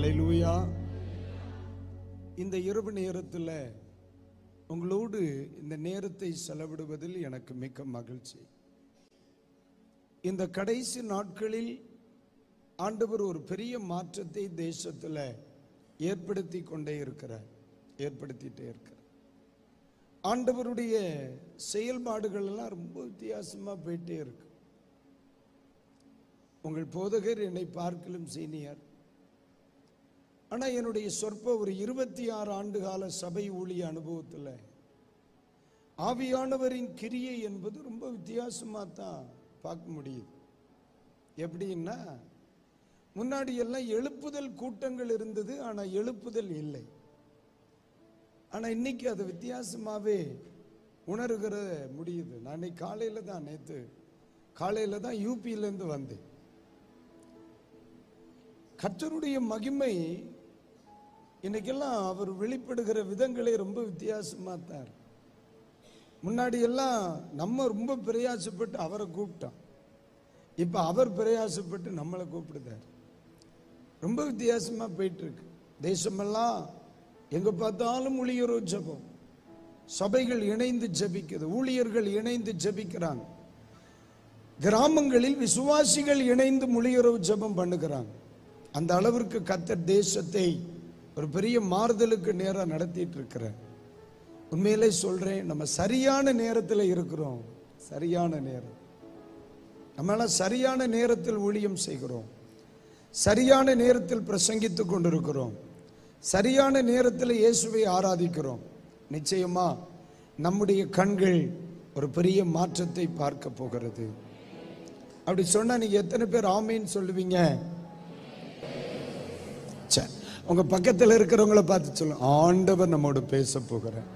ஹalleluya இந்த இரவு நேரத்தில் உங்களோடு இந்த நேரத்தை செலவிடுவதில் எனக்கு மிக்க மகிழ்ச்சி இந்த கடைசி நாட்களில் ஆண்டவர் ஒரு பெரிய மாற்றத்தை தேசத்தில் ஏற்படுத்தி கொண்டே இருக்கிறார் ஏற்படுத்திட்டே இருக்கிறார் ஆண்டவருடைய செயல்பாடுகள் எல்லாம் ரொம்ப வித்தியாசமா போயிட்டே இருக்கு உங்கள் போதகர் என்னை பார்க்கலும் சீனியர் ஆனா என்னுடைய சொற்ப ஒரு இருபத்தி ஆறு ஆண்டு கால சபை ஊழிய அனுபவத்தில் ஆவியானவரின் கிரியை என்பது ரொம்ப வித்தியாசமா தான் பார்க்க முடியுது எப்படின்னா முன்னாடி எல்லாம் எழுப்புதல் கூட்டங்கள் இருந்தது ஆனா எழுப்புதல் இல்லை ஆனா இன்னைக்கு அது வித்தியாசமாவே உணர்கிற முடியுது நான் இன்னைக்கு காலையில தான் நேத்து காலையில தான் யூபியில இருந்து வந்தேன் கர்த்தருடைய மகிமை இன்னைக்கெல்லாம் அவர் வெளிப்படுகிற விதங்களே ரொம்ப வித்தியாசமா தான் இருக்கு. முன்னாடி எல்லாம் நம்ம ரொம்ப பிரயாசப்பட்டு அவரை கூப்பிட்டோம் இப்ப அவர் பிரயாசப்பட்டு நம்மளை கூப்பிடுதார் ரொம்ப வித்தியாசமா போயிட்டு இருக்கு தேசமெல்லாம் எங்க பார்த்தாலும் ஊழியரோ ஜெபம் சபைகள் இணைந்து ஜெபிக்குது ஊழியர்கள் இணைந்து ஜெபிக்கிறாங்க கிராமங்களில் விசுவாசிகள் இணைந்து மொழியுறவு ஜெபம் பண்ணுகிறாங்க அந்த அளவிற்கு கத்தர் தேசத்தை ஒரு பெரிய மாறுதலுக்கு நேரம் நடத்திட்டு இருக்கிறார் உண்மையிலே சொல்றேன் நம்ம சரியான நேரத்தில் இருக்கிறோம் சரியான நேரம் நம்மளாம் சரியான நேரத்தில் ஊழியம் செய்கிறோம் சரியான நேரத்தில் பிரசங்கித்துக் கொண்டிருக்கிறோம் சரியான நேரத்தில் இயேசுவை ஆராதிக்கிறோம் நிச்சயமா நம்முடைய கண்கள் ஒரு பெரிய மாற்றத்தை பார்க்க போகிறது அப்படி சொன்னா நீங்க எத்தனை பேர் ஆமீன்னு சொல்லுவீங்க சரி உங்க பக்கத்தில் இருக்கிறவங்கள பார்த்து சொல்லுங்க ஆண்டவர் நம்மோடு பேச போகிறார்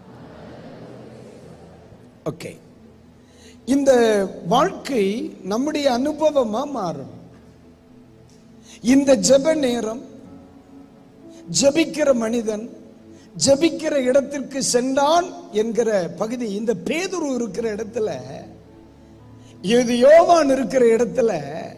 ஓகே இந்த வாழ்க்கை நம்முடைய அனுபவமா மாறும் இந்த ஜெப நேரம் ஜெபிக்கிற மனிதன் ஜெபிக்கிற இடத்திற்கு சென்றான் என்கிற பகுதி இந்த பேதுரு இருக்கிற இடத்துல இது யோவான் இருக்கிற இடத்துல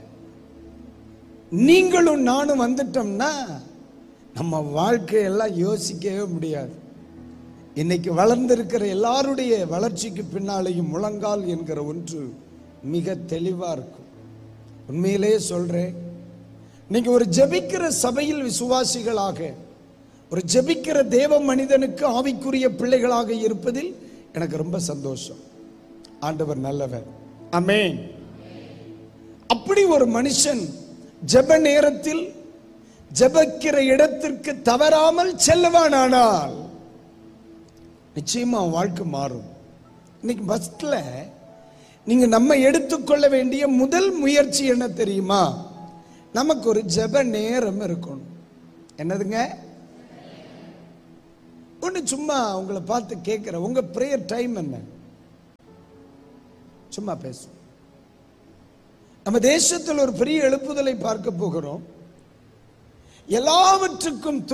நீங்களும் நானும் வந்துட்டோம்னா நம்ம வாழ்க்கையெல்லாம் யோசிக்கவே முடியாது இன்னைக்கு வளர்ந்திருக்கிற எல்லாருடைய வளர்ச்சிக்கு பின்னாலேயும் முழங்கால் என்கிற ஒன்று மிக தெளிவா இருக்கும் உண்மையிலேயே சொல்றேன் நீங்க ஒரு ஜெபிக்கிற சபையில் விசுவாசிகளாக ஒரு ஜெபிக்கிற தேவ மனிதனுக்கு ஆவிக்குரிய பிள்ளைகளாக இருப்பதில் எனக்கு ரொம்ப சந்தோஷம் ஆண்டவர் நல்லவர் அமேன் அப்படி ஒரு மனுஷன் ஜெப நேரத்தில் ஜெபிக்கிற இடத்திற்கு தவறாமல் செல்லுவானானால் நிச்சயமா அவன் வாழ்க்கை மாறும் இன்னைக்கு ஃபர்ஸ்ட்ல நீங்க நம்ம எடுத்துக்கொள்ள வேண்டிய முதல் முயற்சி என்ன தெரியுமா நமக்கு ஒரு ஜெப நேரம் இருக்கணும் என்னதுங்க ஒன்று சும்மா உங்களை பார்த்து கேட்குறேன் உங்க ப்ரேயர் டைம் என்ன சும்மா பேசும் நம்ம தேசத்தில் ஒரு பெரிய எழுப்புதலை பார்க்க போகிறோம் எல்லாவற்றுக்கும்